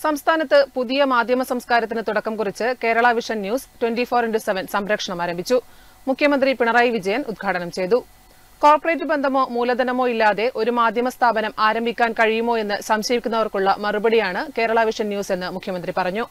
സംസ്ഥാനത്ത് പുതിയ മാധ്യമ സംസ്കാരത്തിന് തുടക്കം കുറിച്ച് Kerala Vision News twenty four into seven സംരക്ഷണം ആരംഭിച്ചു മുഖ്യമന്ത്രി പിണറായി വിജയൻ ഉദ്ഘാടനം ചെയ്തു കോർപ്പറേറ്റ് ബന്ധമോ മൂലധനമോ ഇല്ലാതെ ഒരു മാധ്യമ സ്ഥാപനം ആരംഭിക്കാൻ കഴിയുമോ എന്ന് സംശയിക്കുന്നവർക്കുള്ള മറുപടിയാണ് കേരള വിഷൻ ന്യൂസ് എന്ന് മുഖ്യമന്ത്രി പറഞ്ഞു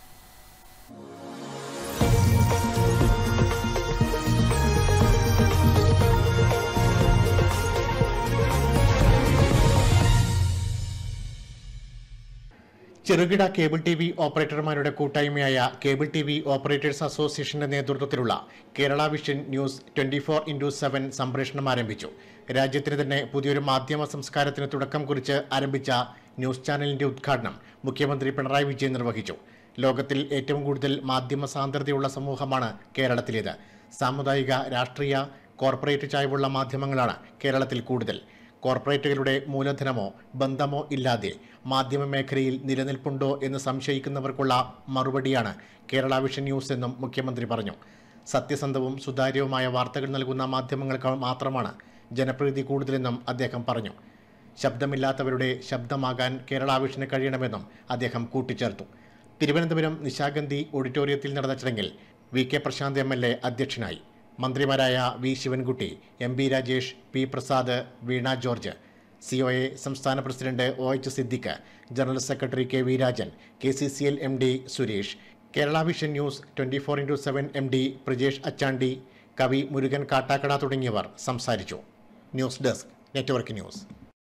ചെറുകിട കേബിൾ ടി വി ഓപ്പറേറ്റർമാരുടെ കൂട്ടായ്മയായ കേബിൾ ടി വി ഓപ്പറേറ്റേഴ്സ് അസോസിയേഷന്റെ നേതൃത്വത്തിലുള്ള Kerala Vision News twenty four into seven സംപ്രേഷണം ആരംഭിച്ചു രാജ്യത്തിന് തന്നെ പുതിയൊരു മാധ്യമ സംസ്കാരത്തിന് തുടക്കം കുറിച്ച് ആരംഭിച്ച ന്യൂസ് ചാനലിന്റെ ഉദ്ഘാടനം മുഖ്യമന്ത്രി പിണറായി വിജയൻ നിർവഹിച്ചു ലോകത്തിൽ ഏറ്റവും കൂടുതൽ മാധ്യമ സാന്ദ്രതയുള്ള സമൂഹമാണ് കേരളത്തിലേത് സാമുദായിക രാഷ്ട്രീയ കോർപ്പറേറ്റ് ചായ്വുള്ള മാധ്യമങ്ങളാണ് കേരളത്തിൽ കൂടുതൽ കോർപ്പറേറ്റുകളുടെ മൂലധനമോ ബന്ധമോ ഇല്ലാതെ മാധ്യമ മേഖലയിൽ നിലനിൽപ്പുണ്ടോ എന്ന് സംശയിക്കുന്നവർക്കുള്ള മറുപടിയാണ് കേരള വിഷൻ ന്യൂസ് എന്നും മുഖ്യമന്ത്രി പറഞ്ഞു സത്യസന്ധവും സുതാര്യവുമായ വാർത്തകൾ നൽകുന്ന മാധ്യമങ്ങൾക്ക് മാത്രമാണ് ജനപ്രീതി കൂടുതലെന്നും അദ്ദേഹം പറഞ്ഞു ശബ്ദമില്ലാത്തവരുടെ ശബ്ദമാകാൻ കേരള വിഷന് കഴിയണമെന്നും അദ്ദേഹം കൂട്ടിച്ചേർത്തു തിരുവനന്തപുരം നിശാഗന്ധി ഓഡിറ്റോറിയത്തിൽ നടന്ന ചടങ്ങിൽ V K Prashanth M L A അധ്യക്ഷനായി മന്ത്രിമാരായ V Sivankutty M B Rajesh P Prasad Veena George C O A സംസ്ഥാന president O H Siddique general secretary K V Rajan K C C L M D Suresh Kerala Vision News twenty four into seven M D Prajesh Achandi കവി മുരുകൻ കാട്ടാക്കട തുടങ്ങിയവർ സംസാരിച്ചു news desk network news